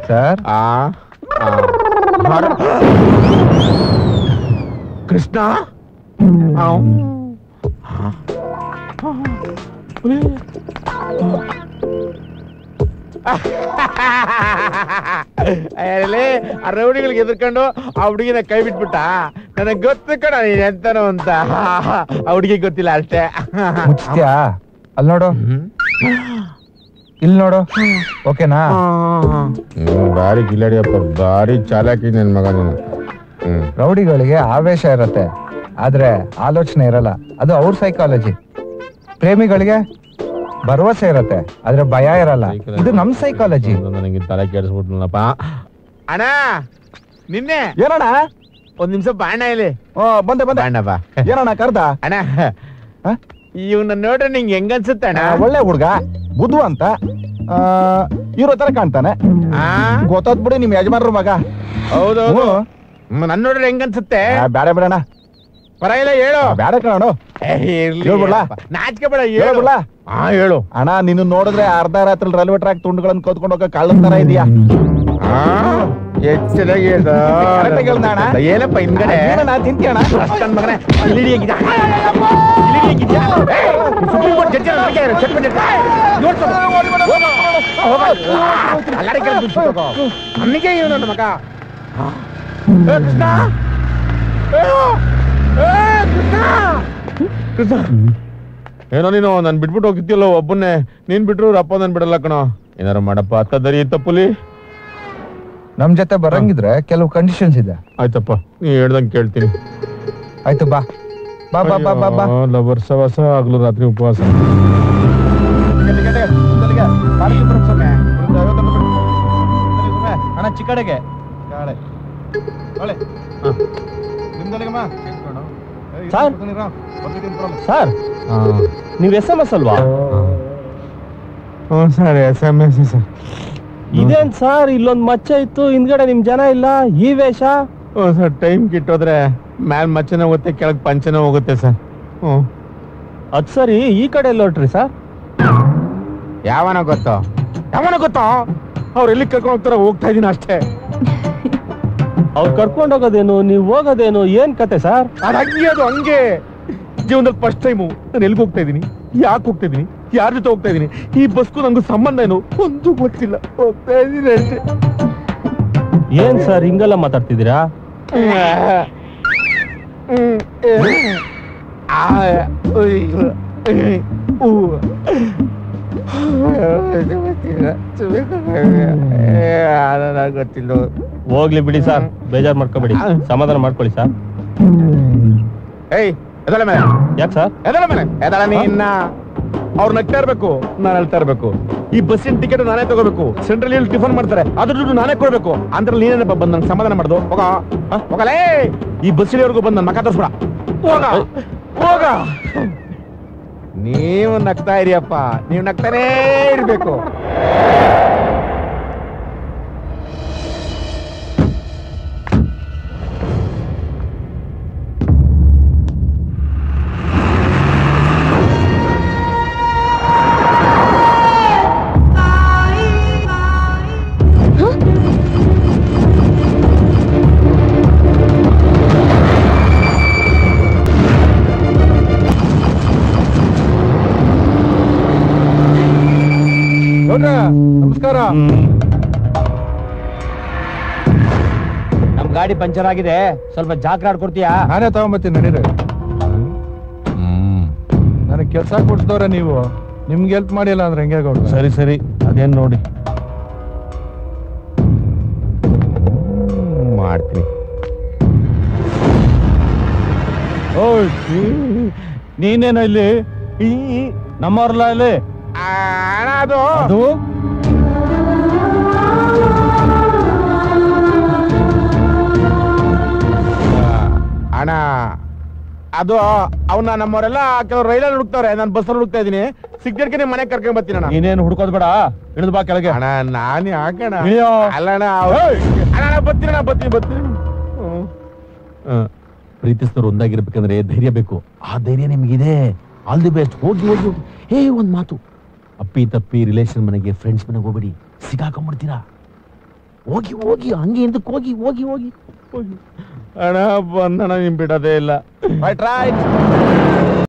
Sir ಆ ಆ. ಹಾರ- ಕೃಷ್ಣ ಆವ್. ಅಲ್ಲೇ ಆ ರೌಡಿಗಳಿಗೆ ಎದ್ರಕೊಂಡು ಆ ಹುಡುಗಿನ ಕೈ ಬಿಟ್ಬಿಟ್ಟ ನನಗೆ ಗೊತ್ತು ಕಣ ನೀನ್ ಎಂತನೋ ಅಂತ ಆ ಹುಡುಗಿ ಗೊತ್ತಿಲ್ಲ ಅಷ್ಟೇ ಮುಚ್ತ್ಯಾ ಅಲ್ಲಿ ನೋಡು ಇಲ್ಲಿ ನೋಡು ಓಕೆನಾ ಭಾರಿ ಕಿಲಾಡಿಯಪ್ಪ ಭಾರಿ ಚಾಲಾಕಿ ನನ್ ಮಗ ನೀನು ಹ್ಮ್ ರೌಡಿಗಳಿಗೆ ಆವೇಶ ಇರತ್ತೆ ಆದ್ರೆ ಆಲೋಚನೆ ಇರಲ್ಲ ಅದು ಅವ್ರ ಸೈಕಾಲಜಿ ಪ್ರೇಮಿಗಳಿಗೆ ಭರವಸೆ ಇರತ್ತೆ ಆದ್ರೆ ಭಯ ಇರಲ್ಲ ಇದು ನಮ್ ಸೈಕಾಲಜಿ ನನಗೆ ತಲೆ ಕೆಡಿಸ್ಬಿಟ್ನಪ್ಪ ಅಣ್ಣ ನಿನ್ನೆ ಏನಣ್ಣ ಒಂದ್ ನಿಮಿಷ ಬಾಣ ಇಲ್ಲಿ ಬಂದೆ ಬಂದೆ ಬಾಣ ಬಾ ಏನಣ್ಣ ಕರ್ದ ಅಣ್ಣ ಹ? ಇವ್ನ ನೋಡ್ರೆ ನಿಂಗೆ ಹೆಂಗ್ ಅನ್ಸುತ್ತೆ ಅಣ್ಣ ಒಳ್ಳೆ ಹುಡ್ಗ ಬುದ್ಧು ಅಂತ ಇರೋ ತರ ಕಾಣ್ತಾನೆ ಆ? ಗೊತ್ತಾದ್ ಬಿಡಿ ನಿಮ್ ಯಜಮಾನ್ರ ಮಗ ಹೌದೌದು ಹ್ಮ್, ನನ್ ನೋಡ್ರೆ ಹೆಂಗ್ ಅನ್ಸುತ್ತೆ ಬ್ಯಾಡ ಬೇಡಣ ಪರವಾಗಿಲ್ಲ ಹೇಳು ಬ್ಯಾಡ ಕಣ ಏ, ಇರ್ಲಿ ಹೇಳ್ಬಿಡ್ಲಾ? ಅಪ್ಪ. ನಾಚಿಕೆ ಬೇಡ ಹೇಳು ಹೇಳ್ಬಿಡ್ಲಾ? ಹಾ ಹೇಳು ಅಣ್ಣ ನಿನ್ನ ನೋಡಿದ್ರೆ ಅರ್ಧ ರಾತ್ರಿ ರೈಲ್ವೆ ಟ್ರ್ಯಾಕ್ ತುಂಡುಗಳನ್ನ ಕದ್ಕೊಂಡು ಹೋಗೋ ಕಳ್ಳನ್ ತರ ಇದೆಯಾ ಆ, ಎಷ್ಟ್ ಚೆನ್ನಾಗಿ ಹೇಳ್ದ. Correct ಆಗಿ ಹೇಳ್ದ ಅಣ್ಣ. ಏನಪ್ಪ ಹಿಂದ್ಗಡೆ ತಿಂತೀಯಣ ಅಷ್ಟೊಂದ್ ಮಗನೇ ಅಲ್ಲಿ ಇಳಿ ಹೇಗಿದ್ಯಾ? ಇಲ್ಲಿ ಇಳಿ ಹೇಗಿದ್ಯಾ? ಏ, ಈ ಸುಪ್ರೀಂ ಕೋರ್ಟ್ ಜಡ್ಜ್ ಅವ್ರ ಬಗ್ಗೆ ಇರೋ ಚೆಕ್ ಬಿಟ್ಟಿರ್ತಾ? ನೋಡ್ಸು. ಹೋಗು. ಹೋಗು. ಅಲ್ಲಾಡಿ ಕೆಳಗೆ ಬಿದ್ದು ಹೋಗು. ನಮಗೆ ಇವ್ನು ನನ್ನ ಮಗ ಆ. ಏ, ಕೃಷ್ಣ ಅಯ್ಯೋ. ಏ, ಕೃಷ್ಣ ಕೃಷ್ಣ ಏನೋ ನೀನು ನಾನು ಬಿಟ್ಬಿಟ್ಟು ಹೋಗಿದ್ಯಲ್ಲೋ ಒಬ್ಬನ್ನೇ ನೀನ್ ಬಿಟ್ರು ಅವ್ರ ಅಪ್ಪ ನನ್ ಬಿಡಲ್ಲ ಕಣೋ ಏನಾರು ಮಾಡಪ್ಪ ಅತ್ತ ದರಿ ತಪ್ಪುಲಿ ನಮ್ ಜೊತೆ ಬರಂಗಿದ್ರೆ ಕೆಲವು ಕಂಡೀಷನ್ಸ್ ಇದೆ ಆಯ್ತಪ್ಪ ನೀ ಹೇಳ್ದಂಗೆ ಕೇಳ್ತೀನಿ ಆಯ್ತು ಬಾ ಬಾ ಬಾ ಬಾ ಬಾ ಬಾ ವರ್ಷ ವರ್ಷ ಆಗ್ಲು ರಾತ್ರಿ ಉಪವಾಸ ಅಣ್ಣ ಚಿಕ್ಕಡೆಗೆ ಸರ್? ಸರ್ ನೀವ್ ಎಸ್ ಎಂ ಎಸ್ ಅಲ್ವಾ ಹ್ಞೂ sir S M S sir ಇದೇನ್ ಸರ್ ಇಲ್ಲೊಂದ್ ಮಚ್ಚ ಇತ್ತು ಹಿಂದ್ಗಡೆ ನಿಮ್ ಜನ ಇಲ್ಲ ಈ ವೇಷ ಹ್ಞೂ ಸರ್ ಟೈಮ್ ಕಿಟ್ಟೋದ್ರೆ ಮ್ಯಾಲ್ ಮಚ್ಚನ ಹೋಗುತ್ತೆ ಕೆಳಗೆ ಪಂಚನ ಹೋಗುತ್ತೆ ಸರ್ ಹ್ಞೂ ಅದ್ ಸರಿ ಈ ಕಡೆ ಎಲ್ಲ ಹೊಟ್ರಿ ಸರ್ ಯಾವನ ಗೊತ್ತೋ ಯಾವನ ಗೊತ್ತೋ ಅವ್ರು ಎಲ್ಲಿ ಕರ್ಕೊಂಡು ಹೋಗ್ತಾರ ಹೋಗ್ತಾ ಇದೀನಿ ಅಷ್ಟೇ ಅವ್ರು ಕರ್ಕೊಂಡ್ ಹೋಗೋದೇನು ನೀವ್ ಹೋಗೋದೇನು ಏನ್ ಕತೆ ಸರ್ ಅದು ಹಂಗೆ ಅದು ಹಂಗೆ ಜೀವನದಲ್ಲಿ ಫಸ್ಟ್ ಟೈಮು ನಾನು ಎಲ್ಲಿಗೆ ಹೋಗ್ತಾ ಇದ್ದೀನಿ ಯಾಕೆ ಹೋಗ್ತಾ ಇದ್ದೀನಿ ಯಾರ ಜೊತೆ ಹೋಗ್ತಾ ಇದ್ದೀನಿ ಈ ಬಸ್ಗೂ ನಂಗೂ ಸಂಬಂಧ ಏನು ಒಂದು ಗೊತ್ತಿಲ್ಲ ಹೋಗ್ತಾ ಇದ್ದೀನಿ ಅಷ್ಟೇ ಏನ್ ಸರ್ ಹಿಂಗೆಲ್ಲ ಮಾತಾಡ್ತಿದ್ದೀರಾ ಗೊತ್ತಿಲ್ಲ ಹೋಗ್ಲಿ ಬಿಡಿ ಸರ್ ಬೇಜಾರ್ ಮಾಡ್ಕೋಬೇಡಿ ಸಮಾಧಾನ ಮಾಡ್ಕೊಳ್ಳಿ ಸರ್ ಏಯ್ ಎದಳ ಮೇಲೆ ಯಾಕೆ ಸರ್ ಎದಳ ಮೇಲೆ ಎದಳ ನೀನ್ನ ಅವ್ರು ನಗ್ತಾ ಇರ್ಬೇಕು ನಾನು ಹೇಳ್ತಾ ಇರ್ಬೇಕು ಈ ಬಸ್ಸಿನ ಟಿಕೆಟ್ ನಾನೇ ತಗೋಬೇಕು ಸೆಂಟ್ರಲ್ ಇಲ್ಲಿ ಟಿಫನ್ ಮಾಡ್ತಾರೆ ಅದ್ರ ದುಡ್ಡು ನಾನೇ ಕೊಡ್ಬೇಕು ಅಂದ್ರೆ ನೀನೇನಪ್ಪ ಬಂದ್ ನಂಗೆ ಸಮಾಧಾನ ಮಾಡ್ದು ಹೋಗ ಹ? ಹೋಗಲೇ ಈ ಬಸ್ಸಿನವರೆಗೂ ಬಂದ್ ನನ್ನ ಮಕ ತೋರಿಸ್ಬಿಡ ಹೋಗ ಹೋಗ ನೀವು ನಗ್ತಾ ಇರಿಯಪ್ಪ ನೀವು ನಗ್ತಾನೇ ಇರ್ಬೇಕು ನಮಸ್ಕಾರ ನಮ್ ಗಾಡಿ ಪಂಚರ್ ಆಗಿದೆ ಸ್ವಲ್ಪ ಜಾಗ್ರ ಆಡ್ಕೊಡ್ತೀಯಾ ನಾನೇ ತಗೊಂಬತ್ತೀನಿ ನಡೀರಿ ನನಗೆ ಕೆಲಸ ಕೊಡ್ಸ್ದವ್ರೆ ನೀವು ನಿಮ್ಗೆ ಹೆಲ್ಪ್ ಮಾಡಿಲ್ಲ ಅಂದ್ರೆ ಹೆಂಗೆ ಗೌಡ್ರ ಸರಿ ಸರಿ ಅದೇನ್ ನೋಡಿ ಮಾಡ್ತೀನಿ ಓಯ್ ನೀನೇನ ಇಲ್ಲಿ ಈ ನಮ್ಮವ್ರಲ್ಲ ಇಲ್ಲಿ ಅಣ್ಣ ಅದು ಅದು ಅಣ್ಣ ಅದು ಅವನ್ನ ನಮ್ಮವರೆಲ್ಲ ಕೆಲವರು ರೈಲಲ್ಲಿ ಹುಡುಕ್ತವ್ರೆ ನಾನು ಬಸ್ಸಲ್ಲಿ ಹುಡುಕ್ತಾ ಇದೀನಿ ಸಿಗ್ದರ್ಕೆ ನಿಮ್ಮ ಮನೆಗೆ ಕರ್ಕೊಂಡ್ ಬರ್ತೀನಿ ಅಣ್ಣ ನೀನೇನು ಹುಡ್ಕೋದ್ ಬೇಡ ಇಳಿದು ಬಾ ಕೆಳಗೆ ಅಣ್ಣ ನಾನು ಯಾಕಣ್ಣ ಇಳಿಯೋ. ಅಲ್ಲಣ್ಣ ಅವ್ರು- ಅಣ್ಣ ಅಣ್ಣ, ಬರ್ತೀನಿ ಅಣ್ಣ ಬರ್ತೀನಿ ಬರ್ತೀನಿ ಹ್ಮ್. ಪ್ರೀತಿಸಿದವ್ರು ಒಂದಾಗಿರ್ಬೇಕಂದ್ರೆ ಧೈರ್ಯ ಬೇಕು ಆ ಧೈರ್ಯ ನಿಮಗಿದೆ ಆಲ್ ದಿ ಬೆಸ್ಟ್ ಹೋಗಿ ಹೋಗಿ ಹೋಗಿ. ಹೇ ಒಂದ್ ಮಾತು ಅಪ್ಪಿ ತಪ್ಪಿ ರಿಲೇಷನ್ ಮನೆಗೆ ಫ್ರೆಂಡ್ಸ್ ಮನೆಗೆ ಹೋಗ್ಬೇಡಿ ಸಿಗಾಕೊಂಡ್ಬಿಡ್ತೀರಾ ಹೋಗಿ ಹೋಗಿ ಹಂಗೆ ಹಿಂದಕ್ಕೆ ಹೋಗಿ ಹೋಗಿ ಹೋಗಿ ಹೋಗಿ ಅಣ್ಣ ಬಂದಣ ನಿಮ್ ಬಿಡೋದೇ ಇಲ್ಲ ರೈಟ್ ರೈಟ್